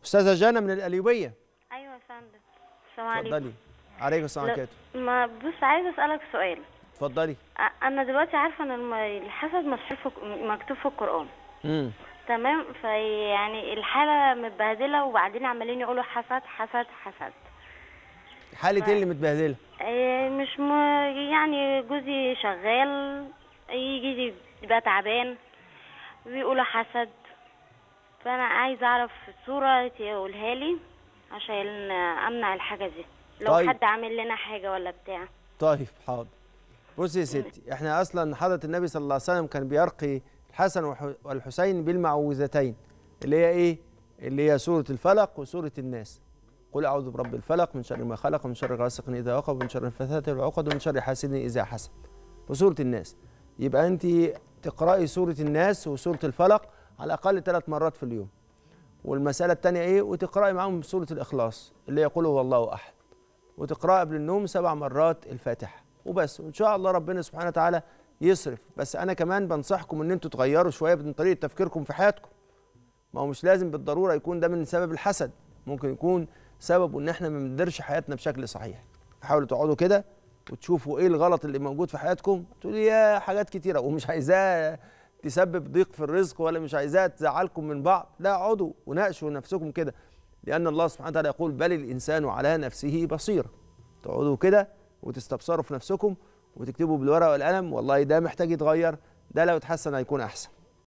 استاذه جانا من القليوبيه ايوه يا فندم السلام عليكم اتفضلي عليكم السلام لا- عليكم ما بص عايزه اسالك سؤال اتفضلي أ- انا دلوقتي عارفه ان الم- الحسد مشهور في- مكتوب في القران امم تمام فيعني الحاله متبهدله وبعدين عمالين يقولوا حسد حسد حسد حاله ايه اللي متبهدله إيه مش م... يعني جوزي شغال يجي يبقى تعبان ويقولوا حسد فانا عايزه اعرف صوره تقولها لي عشان امنع الحاجه دي لو طيب. حد عامل لنا حاجه ولا بتاع طيب حاضر بصي يا ستي احنا اصلا حضره النبي صلى الله عليه وسلم كان بيرقي الحسن والح- والحسين بالمعوذتين اللي هي ايه اللي هي سوره الفلق وسوره الناس قل اعوذ برب الفلق من شر ما خلق ومن شر غاسق اذا وقب ومن شر الفتاة والعقد ومن شر حاسد اذا حسد وسوره الناس يبقى انت تقراي سوره الناس وسوره الفلق على الاقل ثلاث مرات في اليوم والمساله الثانيه ايه وتقراي معاهم سوره الاخلاص اللي يقول هو الله احد وتقرأ قبل النوم سبع مرات الفاتحة وبس وإن شاء الله ربنا سبحانه وتعالى يصرف بس أنا كمان بنصحكم إن أنتوا تغيروا شوية من طريقة تفكيركم في حياتكم ما هو مش لازم بالضرورة يكون ده من سبب الحسد ممكن يكون سببه إن إحنا ما بنديرش حياتنا بشكل صحيح حاولوا تقعدوا كده وتشوفوا إيه الغلط اللي موجود في حياتكم تقولوا يا حاجات كتيرة ومش عايزاه تسبب ضيق في الرزق ولا مش عايزاها تزعلكم من بعض لا اقعدوا وناقشوا نفسكم كده لأن الله سبحانه وتعالى يقول بل الإنسان على نفسه بصيرة تقعدوا كده وتستبصروا في نفسكم وتكتبوا بالورقة والقلم والله ده محتاج يتغير ده لو اتحسن هيكون أحسن